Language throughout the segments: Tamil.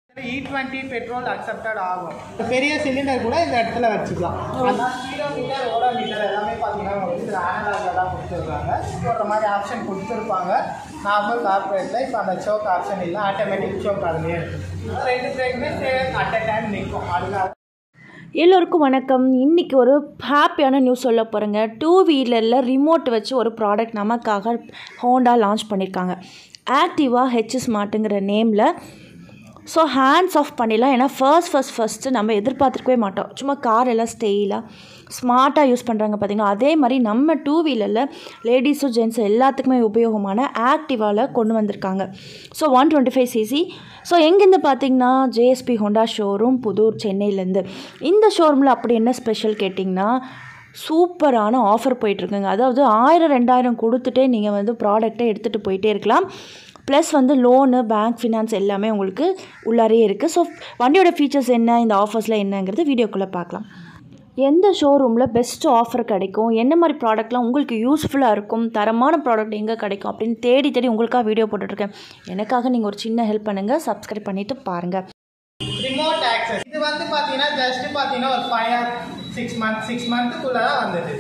இ டுவெண்ட்டி பெட்ரோல் அக்செப்டட் ஆகும் பெரிய சிலிண்டர் கூட இந்த இடத்துல வச்சுக்கலாம் ஆனால் கிலோமீட்டர் ஓடோமீட்டர் எல்லாமே பார்த்தீங்கன்னா உங்களுக்கு இதில் ஆனலாக தான் கொடுத்துருக்காங்க போடுற மாதிரி ஆப்ஷன் கொடுத்துருப்பாங்க நார்மல் கார்பரேட்டில் இப்போ அந்த சோக் ஆப்ஷன் இல்லை ஆட்டோமேட்டிக் சோக் அதுலேயே இருக்குது ரெண்டு பிரேக்குமே அட் அ டைம் நிற்கும் அதுக்காக எல்லோருக்கும் வணக்கம் இன்றைக்கி ஒரு ஹாப்பியான நியூஸ் சொல்ல போகிறேங்க டூ வீலரில் ரிமோட் வச்சு ஒரு ப்ராடக்ட் நமக்காக ஹோண்டா லான்ச் பண்ணியிருக்காங்க ஆக்டிவா ஹெச் ஸ்மார்ட்டுங்கிற நேமில் ஸோ ஹேண்ட்ஸ் ஆஃப் பண்ணிடலாம் ஏன்னா ஃபர்ஸ்ட் ஃபர்ஸ்ட் ஃபஸ்ட்டு நம்ம எதிர்பார்த்துருக்கவே மாட்டோம் சும்மா கார் எல்லாம் ஸ்டெயிலாக ஸ்மார்ட்டாக யூஸ் பண்ணுறாங்க பார்த்தீங்களா அதே மாதிரி நம்ம டூ வீலரில் லேடிஸும் ஜென்ஸும் எல்லாத்துக்குமே உபயோகமான ஆக்டிவாவில் கொண்டு வந்திருக்காங்க so one twenty five CC so எங்கேருந்து பார்த்தீங்கன்னா ஜேஎஸ்பி ஹோண்டா ஷோரூம் புதூர் சென்னையிலேருந்து இந்த ஷோரூமில் அப்படி என்ன ஸ்பெஷல் கேட்டிங்கன்னா சூப்பரான ஆஃபர் போயிட்டுருக்குங்க அதாவது ஆயிரம் ரெண்டாயிரம் கொடுத்துட்டே நீங்கள் வந்து ப்ராடக்ட்டை எடுத்துகிட்டு போயிட்டே இருக்கலாம் ப்ளஸ் வந்து லோனு பேங்க் ஃபினான்ஸ் எல்லாமே உங்களுக்கு உள்ளாரே இருக்குது ஸோ வண்டியோட ஃபீச்சர்ஸ் என்ன இந்த ஆஃபர்ஸில் என்னங்கிறது வீடியோக்குள்ளே பார்க்கலாம் எந்த ஷோரூமில் பெஸ்ட் ஆஃபர் கிடைக்கும் என்ன மாதிரி ப்ராடக்ட்லாம் உங்களுக்கு யூஸ்ஃபுல்லாக இருக்கும் தரமான ப்ராடக்ட் எங்கே கிடைக்கும் அப்படின்னு தேடி தேடி உங்களுக்காக வீடியோ போட்டுட்ருக்கேன் எனக்காக நீங்கள் ஒரு சின்ன ஹெல்ப் பண்ணுங்கள் சப்ஸ்கிரைப் பண்ணிவிட்டு பாருங்கள் ரிமோட் ஆக்சஸ் இது வந்து பார்த்தீங்கன்னா ஜஸ்ட் பார்த்தீங்கன்னா ஒரு five or six month six மந்த்துக்குள்ளே தான் வந்தது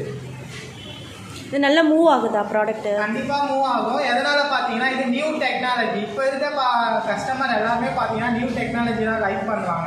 இது நல்லா மூவ் ஆகுதா ப்ராடக்ட்டு கண்டிப்பா மூவ் ஆகும் எதனால பாத்தீங்கன்னா இது நியூ டெக்னாலஜி இப்போ இருக்க கஸ்டமர் எல்லாமே பாத்தீங்கன்னா நியூ டெக்னாலஜி தான் லைக் பண்ணுவாங்க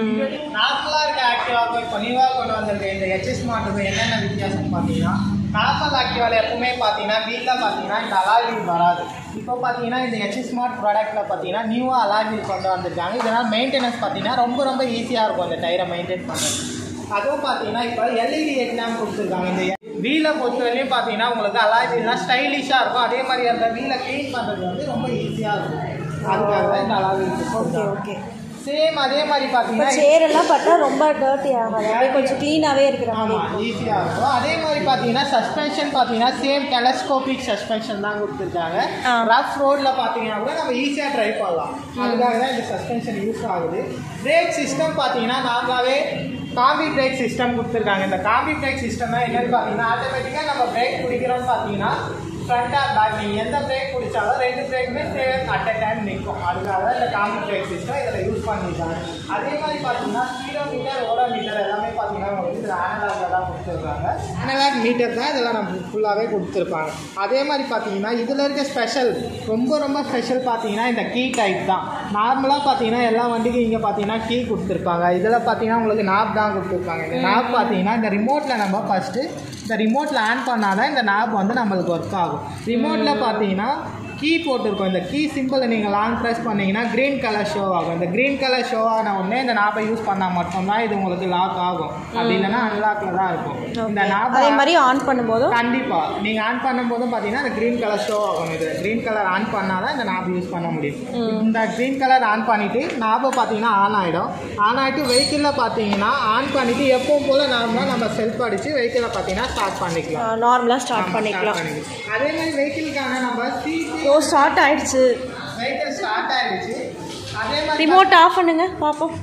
நார்மலா இருக்க ஆக்டிவாக்கும் இப்போ நியூவா கொண்டு வந்திருக்க இந்த ஹெச்எஸ் மாட்டுக்கு என்னென்ன வித்தியாசம் பாத்தீங்கன்னா நார்மல் ஆக்டிவால எப்பவுமே பாத்தீங்கன்னா வீட்டில் பாத்தீங்கன்னா இந்த அலாவில் வராது இப்போ பாத்தீங்கன்னா இந்த ஹெச்எஸ் ஸ்மார்ட் ப்ராடக்ட்ல பாத்தீங்கன்னா நியூவா அலாவில் கொண்டு வந்திருக்காங்க இதனால் மெயின்டெனன்ஸ் பாத்தீங்கன்னா ரொம்ப ரொம்ப ஈஸியா இருக்கும் இந்த டயரை மெயின்டைன் பண்ணுறது அதுவும் பார்த்தீங்கன்னா இப்போ எல்இடி எக்ஸாம் கொடுத்துருக்காங்க இந்த வீலை பொறுத்தவரையும் பார்த்தீங்கன்னா உங்களுக்கு அலாய்லாம் ஸ்டைலிஷாக இருக்கும் அதே மாதிரி அந்த வீலை க்ளீன் பண்ணுறது வந்து ரொம்ப ஈஸியாக இருக்கும் அதுக்காக தான் இந்த அலாய் ஓகே ஓகே சேம் அதே மாதிரி இப்போ பார்த்தீங்கன்னா சேரெல்லாம் பார்த்தா ரொம்ப டர்ட்டி ஆகாது அப்படியே கொஞ்சம் க்ளீனாகவே இருக்கிற மாதிரி ஆமாம் ஈஸியாக இருக்கும் அதே மாதிரி பார்த்தீங்கன்னா சஸ்பென்ஷன் பார்த்தீங்கன்னா சேம் டெலஸ்கோபிக் சஸ்பென்ஷன் தான் கொடுத்துருக்காங்க ஆ. ரஃப் ரோடில் பார்த்தீங்கன்னா கூட நம்ம ஈஸியாக ட்ரை பண்ணலாம் அதுக்காக தான் இந்த சஸ்பென்ஷன் யூஸ் ஆகுது பிரேக் சிஸ்டம் பார்த்தீங்கன்னா நார்மலாகவே காம்பி பிரேக் சிஸ்டம் கொடுத்துருக்காங்க இந்த காம்பி பிரேக் சிஸ்டம் தான் என்னன்னு பார்த்தீங்கன்னா ஆட்டோமேட்டிக்காக நம்ம பிரேக் பிடிக்கிறோம்னு பார்த்தீங்கன்னா ஃப்ரண்ட் ஆர் பேக் நீங்கள் எந்த பிரேக் பிடிச்சாலும் ரெண்டு பிரேக்குமே சேம் அட் அ டைம் நிற்கும் அதுக்காக தான் இந்த காம்பி பிரேக் சிஸ்டம் இதில் யூஸ் பண்ணியிருக்காங்க அதே மாதிரி பார்த்தீங்கன்னா கிலோமீட்டர் ஓடோமீட்டர் எல்லாமே பார்த்தீங்கன்னா உங்களுக்கு இதில் ஆனலாகில் தான் கொடுத்துருக்காங்க அனலாக் மீட்டர் தான் இதெல்லாம் நம்ம ஃபுல்லாகவே கொடுத்துருப்பாங்க அதே மாதிரி பார்த்தீங்கன்னா இதில் இருக்க ஸ்பெஷல் ரொம்ப ரொம்ப ஸ்பெஷல் பார்த்தீங்கன்னா இந்த கீ டைப் தான் நார்மலாக பார்த்தீங்கன்னா எல்லா வண்டிக்கும் இங்கே பார்த்தீங்கன்னா கீ கொடுத்துருப்பாங்க இதில் பார்த்தீங்கன்னா உங்களுக்கு நாப் தான் கொடுத்துருப்பாங்க இந்த நாப் பார்த்தீங்கன்னா இந்த ரிமோட்டில் நம்ம ஃபஸ்ட்டு இந்த ரிமோட்டில் ஆன் பண்ணால் தான் இந்த நாப் வந்து நம்மளுக்கு ஒர்க் ஆகும் ரிமோட்டில் பார்த்தீங்கன்னா கீ போட்டிருக்கோம் இந்த கீ சிம்பிளை நீங்கள் லாங் ப்ரெஸ் பண்ணீங்கன்னா க்ரீன் கலர் ஷோ ஆகும் இந்த க்ரீன் கலர் ஷோ ஆன உடனே இந்த நாப்பை யூஸ் பண்ணால் மட்டும்தான் இது உங்களுக்கு லாக் ஆகும் அப்படி இல்லைன்னா அன்லாக்கில் தான் இருக்கும் இந்த நாப்பை அதே மாதிரி ஆன் பண்ணும்போதும் கண்டிப்பா நீங்க ஆன் பண்ணும்போது பாத்தீங்கன்னா அந்த கிரீன் கலர் ஷோ ஆகும் இது கிரீன் கலர் ஆன் பண்ணாதான் இந்த நாப் யூஸ் பண்ண முடியும் இந்த கிரீன் கலர் ஆன் பண்ணிட்டு நாப பாத்தீங்கன்னா ஆன் ஆயிடும் ஆன் ஆயிட்டு வெஹிக்கிளில் பாத்தீங்கன்னா ஆன் பண்ணிட்டு எப்பவும் போல நார்மலா நம்ம செல்ஃப் அடிச்சு வெஹிக்கிளை பாத்தீங்கன்னா ஸ்டார்ட் பண்ணிக்கலாம் நார்மலாக ஸ்டார்ட் ஆமா, பண்ணிக்கலாம் start பண்ணிக்கலாம். அதே மாதிரி வெஹிக்கிளுக்கான நம்ம சிசி ஓ ஸ்டார்ட் ஆயிடுச்சு வெஹிக்கிள் ஸ்டார்ட் ஆயிடுச்சு அதே மாதிரி ரிமோட் ஆஃப் பண்ணுங்க பார்ப்போம்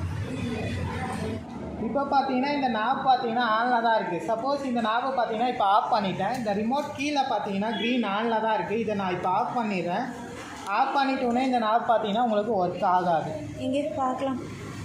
இப்போ பார்த்தீங்கன்னா இந்த நாப் பார்த்தீங்கன்னா ஆனில் தான் இருக்குது சப்போஸ் இந்த நாப்பை பார்த்தீங்கன்னா இப்போ ஆஃப் பண்ணிட்டேன் இந்த ரிமோட் கீழே பார்த்தீங்கன்னா க்ரீன் ஆனில் தான் இருக்குது இதை நான் இப்போ ஆஃப் பண்ணிடுறேன் ஆஃப் பண்ணிட்டோன்னே இந்த நாப் பார்த்தீங்கன்னா உங்களுக்கு ஒர்க் ஆகாது இங்கே பார்க்கலாம்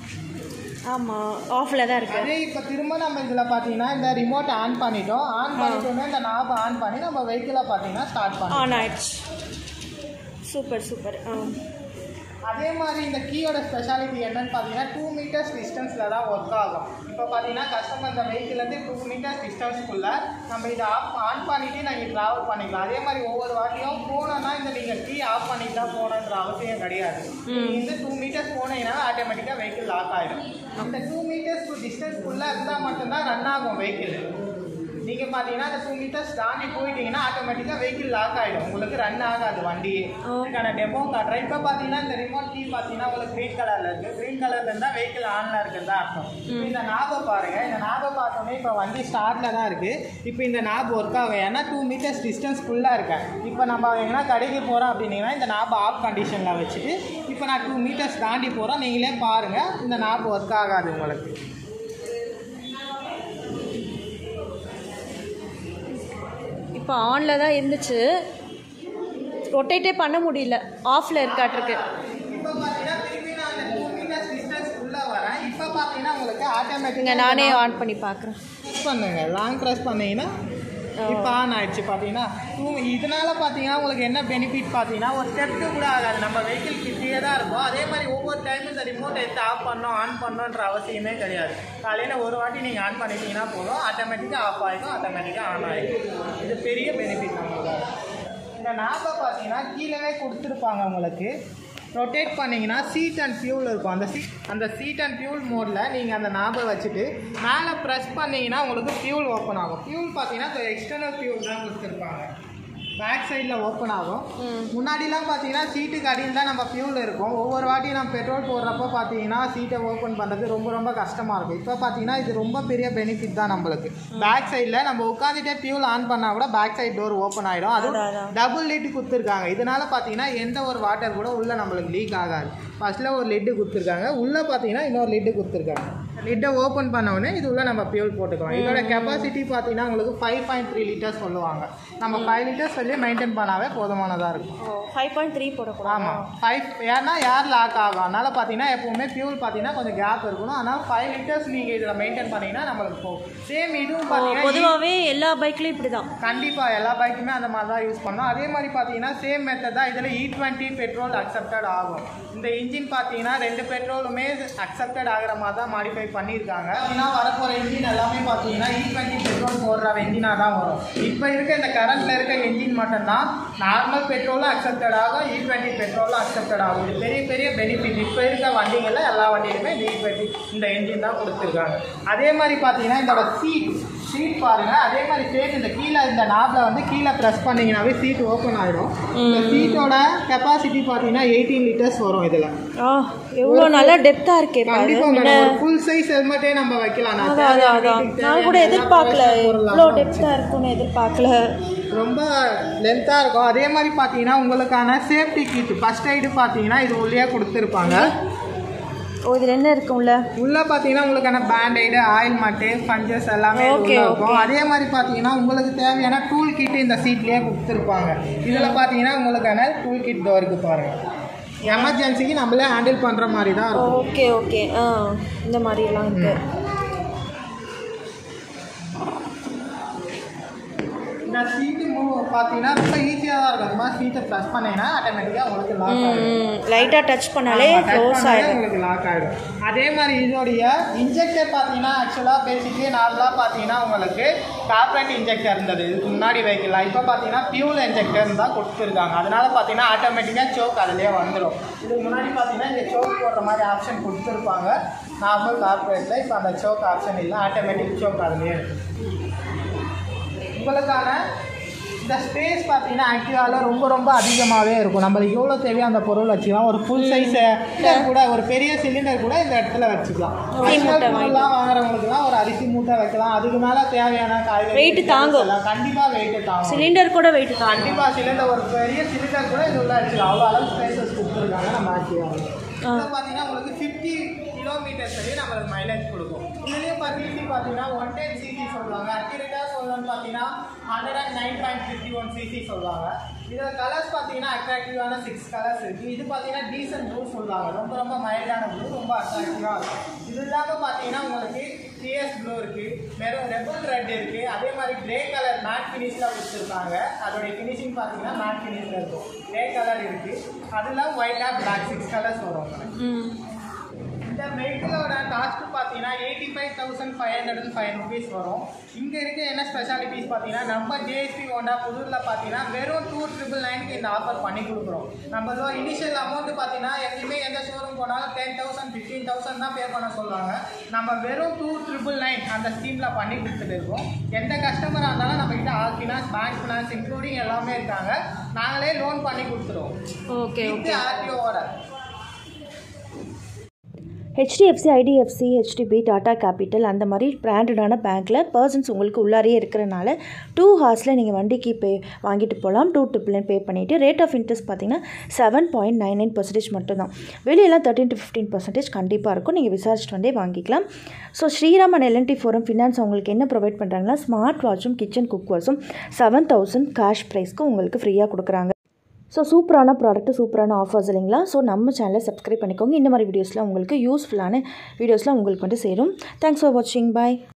ஆமாம் ஆஃபில் தான் இருக்கு அதே இப்போ திரும்ப நம்ம இதில் பார்த்தீங்கன்னா இந்த ரிமோட் ஆன் பண்ணிட்டோம் ஆன் பண்ணிட்டோன்னே இந்த நாப் ஆன் பண்ணி நம்ம வெஹிக்கிளை பார்த்தீங்கன்னா ஸ்டார்ட் பண்ணோம் ஆன் ஆயிடுச்சு சூப்பர் சூப்பர் ஆ அதே மாதிரி இந்த கீயோட ஸ்பெஷாலிட்டி என்னன்னு பார்த்தீங்கன்னா டூ மீட்டர்ஸ் டிஸ்டன்ஸில் தான் ஒர்க் ஆகும் இப்போ பார்த்தீங்கன்னா கஸ்டமர் இந்த வெஹிக்கிள்லேருந்து டூ மீட்டர்ஸ் டிஸ்டன்ஸ்க்குள்ளே நம்ம இதை ஆஃப் ஆன் பண்ணிவிட்டு நாங்கள் ட்ராவல் பண்ணிக்கலாம் அதே மாதிரி ஒவ்வொரு வாட்டியும் போனோம்னா இந்த நீங்கள் கீ ஆஃப் பண்ணிட்டு தான் போகணுன்ற அவசியம் கிடையாது நீங்கள் இந்த டூ மீட்டர்ஸ் போனீங்கன்னா ஆட்டோமேட்டிக்காக வெஹிக்கிள் லாக் ஆகிடும் அந்த டூ மீட்டர்ஸ் டிஸ்டன்ஸ்க்குள்ளே இருந்தால் மட்டும்தான் ரன் ஆகும் வெஹிக்கிள் நீங்கள் பார்த்தீங்கன்னா அந்த டூ மீட்டர்ஸ் தாண்டி போயிட்டீங்கன்னா ஆட்டோமேட்டிக்காக வெஹிக்கிள் லாக் ஆகிடும் உங்களுக்கு ரன் ஆகாது வண்டி இதுக்கான டெமோ காட்டுறேன் இப்போ பார்த்தீங்கன்னா இந்த ரிமோட் கீ பார்த்தீங்கன்னா உங்களுக்கு க்ரீன் கலரில் இருக்குது க்ரீன் கலர்ல இருந்தால் வெஹிக்கிள் ஆனில் இருக்கிறதா அர்த்தம் இப்போ இந்த நாபை பாருங்க இந்த நாபை பார்த்தோன்னே இப்போ வண்டி ஸ்டார்ட்டில் தான் இருக்குது இப்போ இந்த நாப் ஒர்க் ஆகும் ஏன்னா டூ மீட்டர்ஸ் டிஸ்டன்ஸ்க்குள்ளே இருக்கேன் இப்போ நம்ம எங்கன்னா கடைக்கு போகிறோம் அப்படின்னீங்கன்னா இந்த நாப் ஆஃப் கண்டிஷனில் வச்சுட்டு இப்போ நான் டூ மீட்டர்ஸ் தாண்டி போகிறோம் நீங்களே பாருங்கள் இந்த நாப் ஒர்க் ஆகாது உங்களுக்கு இப்போ ஆனில் தான் இருந்துச்சு ரொட்டேட்டே பண்ண முடியல ஆஃபில் இருக்காட்டிருக்கு இப்போ பார்த்தீங்கன்னா திருப்பி நான் அந்த டூ மீட்டர்ஸ் ஆட்டோமேட்டிக்காக நானே ஆன் பண்ணி பார்க்குறேன் ப்ரெஸ் பண்ணுங்க லாங் ப்ரெஸ் பண்ணீங்கன்னா இப்போ ஆன் ஆயிடுச்சு பார்த்தீங்கன்னா உ- இதனால பார்த்தீங்கன்னா உங்களுக்கு என்ன பெனிஃபிட் பார்த்தீங்கன்னா ஒரு தெற்கு கூட ஆகாது நம்ம வெஹிக்கிள் கிட்டே தான் இருக்கும் அதே மாதிரி ஒவ்வொரு டைமும் இந்த ரிமோட் எடுத்து ஆஃப் பண்ணோம் ஆன் பண்ணோன்ற அவசியமே கிடையாது காலையில் ஒரு வாட்டி நீங்கள் ஆன் பண்ணிட்டீங்கன்னா போதும் ஆட்டோமேட்டிக்காக ஆஃப் ஆகிடும் ஆட்டோமேட்டிக்காக ஆன் ஆகிடும் இது பெரிய பெனிஃபிட் நம்மளுக்கு இந்த நாபை பார்த்தீங்கன்னா கீழவே கொடுத்துருப்பாங்க உங்களுக்கு ரொட்டேட் பண்ணீங்கன்னா சீட் அண்ட் ஃபியூல் இருக்கும் அந்த சீட் அந்த சீட் அண்ட் ஃபியூல் மோடில் நீங்கள் அந்த நாபை வச்சுட்டு மேலே ப்ரெஸ் பண்ணீங்கன்னா உங்களுக்கு ஃபியூல் ஓப்பன் ஆகும் ஃபியூல் பார்த்தீங்கன்னா எக்ஸ்டர்னல் ஃபியூல் தான் கொடுத்துருப்பாங்க பேக் சைடில் ஓப்பன் ஆகும் முன்னாடிலாம் பார்த்தீங்கன்னா சீட்டுக்கு அடியில் தான் நம்ம ஃபியூல் இருக்கும் ஒவ்வொரு வாட்டியும் நம்ம பெட்ரோல் போடுறப்ப பார்த்தீங்கன்னா சீட்டை ஓப்பன் பண்ணுறது ரொம்ப ரொம்ப கஷ்டமாக இருக்கும் இப்போ பார்த்தீங்கன்னா இது ரொம்ப பெரிய பெனிஃபிட் தான் நம்மளுக்கு பேக் சைடில் நம்ம உட்காந்துட்டே ஃபியூல் ஆன் பண்ணால் கூட பேக் சைடு டோர் ஓப்பன் ஆகிடும் அதுவும் அதான், அதான். டபுள் லிட் கொடுத்துருக்காங்க இதனால பார்த்தீங்கன்னா எந்த ஒரு வாட்டர் கூட உள்ளே நம்மளுக்கு லீக் ஆகாது ஃபர்ஸ்ட்டில் ஒரு லிட்டு கொடுத்துருக்காங்க உள்ளே பார்த்தீங்கன்னா இன்னொரு லிட்டு கொடுத்துருக்காங்க லிட்டை ஓப்பன் பண்ண உடனே இது உள்ள நம்ம பியூல் போட்டுக்கலாம் இதோட கெப்பாசிட்டி பார்த்தீங்கன்னா உங்களுக்கு ஃபைவ் பாயிண்ட் த்ரீ லிட்டர்ஸ் சொல்லுவாங்க நம்ம ஃபைவ் லிட்டர்ஸ் சொல்லி மெயின்டைன் பண்ணாவே போதுமானதாக இருக்கும் ஃபைவ் பாயிண்ட் த்ரீ போடக்கூடாது ஆமாம் ஃபைவ் ஏன்னா ஏர் லாக் ஆகும் அதனால் பார்த்தீங்கன்னா எப்போவுமே ஃபியூல் பார்த்தீங்கன்னா கொஞ்சம் கேப் இருக்கணும் அதனால் ஃபைவ் லிட்டர்ஸ் நீங்கள் இதில் மெயின்டைன் பண்ணீங்கன்னா நம்மளுக்கு போகும் சேம் இதுவும் பார்த்தீங்கன்னா பொதுவாகவே எல்லா பைக்லேயும் இப்படி தான் கண்டிப்பாக எல்லா பைக்குமே அந்த மாதிரி தான் யூஸ் பண்ணோம் அதே மாதிரி பார்த்தீங்கன்னா சேம் மெத்தட் தான் இதில் இ டுவெண்ட்டி பெட்ரோல் அக்செப்டட் ஆகும் இந்த இன்ஜின் பார்த்தீங்கன்னா ரெண்டு பெட்ரோலுமே அக்செப்டட் ஆகிற மாதிரி தான் மாடிஃபை பண்ணியிருக்காங்க அப்படின்னா வரப்போகிற இன்ஜின் எல்லாமே பார்த்தீங்கன்னா இ டுவெண்ட்டி பெட்ரோல் போடுற இன்ஜினாக தான் வரும் இப்போ இருக்க இந்த கரண்ட்டில் இருக்க இன்ஜின் மட்டும்தான் நார்மல் பெட்ரோலும் அக்செப்டட் ஆகும் இ டுவெண்ட்டி பெட்ரோலும் அக்செப்டட் ஆகும் இது பெரிய பெரிய பெனிஃபிட் இப்போ இருக்க வண்டிகளில் எல்லா வண்டியிலுமே இந்த இ டுவெண்ட்டி இந்த இன்ஜின் தான் கொடுத்துருக்காங்க அதே மாதிரி பார்த்தீங்கன்னா இதோட சீட் சீட் பாருங்க அதே மாதிரி சேம் இந்த கீழே இந்த நாப்ல வந்து கீழே ப்ரெஸ் பண்ணீங்கன்னாவே சீட் ஓப்பன் ஆயிடும் இந்த சீட்டோட கெப்பாசிட்டி பார்த்தீங்கன்னா எயிட்டீன் லிட்டர்ஸ் வரும் இதில் ஆ எவ்வளோ நல்லா டெப்த்தாக இருக்கே பாரு கண்டிப்பா மேடம் ஒரு ஃபுல் சைஸ் ஹெல்மெட்டே நம்ம வைக்கலாம் நான் அதான் அதான் அதான் தேவையான நான் கூட எல்லா எதிர்பார்க்கல collections போடலாம். இவ்வளோ டெப்த்தாக இருக்கும்னு எதிர்பார்க்கல ரொம்ப லென்த்தாக இருக்கும் அதே மாதிரி பார்த்தீங்கன்னா உங்களுக்கான சேஃப்டி கிட் ஃபர்ஸ்ட் எய்டு பார்த்தீங்கன்னா இது உள்ளே கொடுத்துருப்பாங்க ஓ இதில் என்ன இருக்கும்ல உள்ள பார்த்தீங்கன்னா உங்களுக்கான பேண்டைடு ஆயில் மட்டு பஞ்சஸ் எல்லாமே இது Okay, உள்ள இருக்கும் okay. அதே மாதிரி பார்த்தீங்கன்னா உங்களுக்கு தேவையான டூல் கிட் இந்த சீட்லேயே கொடுத்துருப்பாங்க இதில் பார்த்தீங்கன்னா உங்களுக்கான டூல் கிட் இருக்கு பாருங்க எமர்ஜென்சிக்கு நம்மளே ஹேண்டில் பண்ணுற மாதிரி தான் இருக்கும் ஓகே ஓகே ஆ இந்த மாதிரி எல்லாம் இருக்கு இந்த சீட்டு மூவ் பார்த்தீங்கன்னா ரொம்ப ஈஸியாக தான் இருக்கும் இந்த மாதிரி சீட்டை ப்ரெஸ் பண்ணீங்கன்னா ஆட்டோமேட்டிக்காக உங்களுக்கு லாக் ஆகிடும் லைட்டாக டச் பண்ணாலே ஆமா, touch க்ளோஸ் பண்ணாலே ஆகிடும் உங்களுக்கு லாக் ஆகிடும் அதே மாதிரி இதோடைய இன்ஜெக்டர் பார்த்தீங்கன்னா ஆக்சுவலாக பேசிக்கலி நார்மலாக பார்த்தீங்கன்னா உங்களுக்கு கார்பரேட் இன்ஜெக்டர் இருந்தது இதுக்கு முன்னாடி வைக்கலாம் இப்போ பார்த்தீங்கன்னா பியூல் இன்ஜெக்டர் தான் கொடுத்துருக்காங்க அதனால பார்த்தீங்கன்னா ஆட்டோமேட்டிக்காக சோக் அதிலே வந்துடும் இதுக்கு முன்னாடி பார்த்தீங்கன்னா இந்த சோக் போடுற மாதிரி ஆப்ஷன் கொடுத்துருப்பாங்க நார்மல் கார்பரேட்டில் இப்போ அந்த சோக் ஆப்ஷன் இல்லை ஆட்டோமேட்டிக் சோக் அதுலேயே இருக்குது உங்களுக்கான இந்த ஸ்பேஸ் பார்த்தீங்கன்னா ஆக்டிவாவில் ரொம்ப ரொம்ப அதிகமாகவே இருக்கும் நம்மளுக்கு எவ்வளோ தேவையோ அந்த பொருள் வச்சுக்கலாம் ஒரு ஃபுல் சைஸ் கூட ஒரு பெரிய சிலிண்டர் கூட இந்த இடத்துல வச்சுக்கலாம் அரிசி மூட்டை பொருள்லாம் வாங்குறவங்களுக்குலாம் ஒரு அரிசி மூட்டை வைக்கலாம் அதுக்கு மேலே தேவையான காய்கறி Weight தாங்கும். கண்டிப்பாக வெயிட் தாங்கும் சிலிண்டர் கூட வெயிட் தான் கண்டிப்பாக சிலிண்டர் ஒரு பெரிய சிலிண்டர் கூட இது உள்ள வச்சுக்கலாம் அவ்வளோ அளவு ஸ்பேசஸ் கொடுத்துருக்காங்க நம்ம ஆக்டிவாக இதில் பார்த்தீங்கன்னா உங்களுக்கு ஃபிஃப்டி கிலோமீட்டர்ஸ் வரையும் நம்மளுக்கு மைலேஜ் கொடுக்கும் இதுலேயே பார்த்தீங்கன்னா பார்த்தீங்கன்னா ஒன் டென் சிசி சொல்லுவாங்க அக்யூரேட்டாக சொல்லணும்னு பார்த்தீங்கன்னா hundred and nine point fifty one CC சொல்லுவாங்க இதில் கலர்ஸ் பார்த்தீங்கன்னா அட்ராக்டிவான சிக்ஸ் கலர்ஸ் இருக்குது இது பார்த்தீங்கன்னா டீசன்ட் ப்ளூ சொல்லுவாங்க ரொம்ப ரொம்ப மைல்டான ப்ளூ ரொம்ப அட்ராக்டிவாக இருக்கும் இது இல்லாமல் பார்த்தீங்கன்னா உங்களுக்கு டிஎஸ் ப்ளூ இருக்குது வெறும் ரெபல் ரெட் இருக்குது அதே மாதிரி கிரே கலர் மேட் ஃபினிஷில் கொடுத்துருக்காங்க அதோடைய ஃபினிஷிங் பார்த்தீங்கன்னா மேட் ஃபினிஷில் இருக்கும் கிரே கலர் இருக்குது அதெல்லாம் white and black six colours வரும் உங்களுக்கு. ம் இந்த வெஹிக்கிளோட காஸ்ட் பார்த்தீங்கன்னா eighty five thousand five hundred and five rupees வரும் இங்கே இருக்க என்ன ஸ்பெஷாலிட்டிஸ் பார்த்தீங்கன்னா நம்ம ஜேஎஸ்பி ஹோண்டா புதூரில் பார்த்தீங்கன்னா வெறும் டூ ட்ரிபிள் நைனுக்கு இந்த ஆஃபர் பண்ணி கொடுக்குறோம் நம்ம இனிஷியல் அமௌண்ட் பார்த்தீங்கன்னா எங்கேயுமே எந்த ஷோரூம் போனாலும் டென் தௌசண்ட் ஃபிஃப்டீன் தௌசண்ட் தான் பே பண்ண சொல்லுவாங்க நம்ம வெறும் டூ ட்ரிபிள் நைன் அந்த ஸ்கீமில் பண்ணி கொடுத்துட்டு இருக்கோம் எந்த கஸ்டமராக இருந்தாலும் நம்ம கிட்ட all finance bank finance including எல்லாமே இருக்காங்க நாங்களே லோன் பண்ணி கொடுத்துருவோம் ஓகே இது ஆர்டிஓவோட HDFC IDFC HDB Tata Capital அந்த மாதிரி பிராண்டடான பேங்க்கில் பர்சன்ஸ் உங்களுக்கு உள்ளாரே இருக்கிறனால டூ ஹார்ஸில் நீங்கள் வண்டிக்கு பே வாங்கிட்டு போகலாம் டூ ட்ரிபிள் பே பண்ணிவிட்டு ரேட் ஆஃப் இன்ட்ரெஸ்ட் பார்த்தீங்கன்னா seven point nine nine percentage மட்டும்தான் வெளியெல்லாம் தேர்ட்டின் டு ஃபிஃப்டீன் பர்சன்டேஜ் கண்டிப்பாக இருக்கும் நீங்கள் விசாரிச்சுட்டு வந்தே வாங்கிக்கலாம் so Sriraman LNT forum finance உங்களுக்கு என்ன ப்ரொவைட் பண்ணுறாங்கன்னா ஸ்மார்ட் வாட்சும் கிச்சன் குக்கர்ஸும் செவன் தௌசண்ட் கேஷ் ப்ரைஸ்க்கு உங்களுக்கு ஃப்ரீயாக கொடுக்குறாங்க ஸோ சூப்பரான ப்ராடக்ட்டு சூப்பரான ஆஃபர்ஸ் இல்லைங்களா ஸோ நம்ம சேனலை சப்ஸ்கிரைப் பண்ணிக்கோங்க இந்த மாதிரி வீடியோஸ்லாம் உங்களுக்கு யூஸ்ஃபுல்லான வீடியோஸ்லாம் உங்களுக்கு வந்து சேரும் தேங்க்ஸ் ஃபார் வாட்சிங் பாய்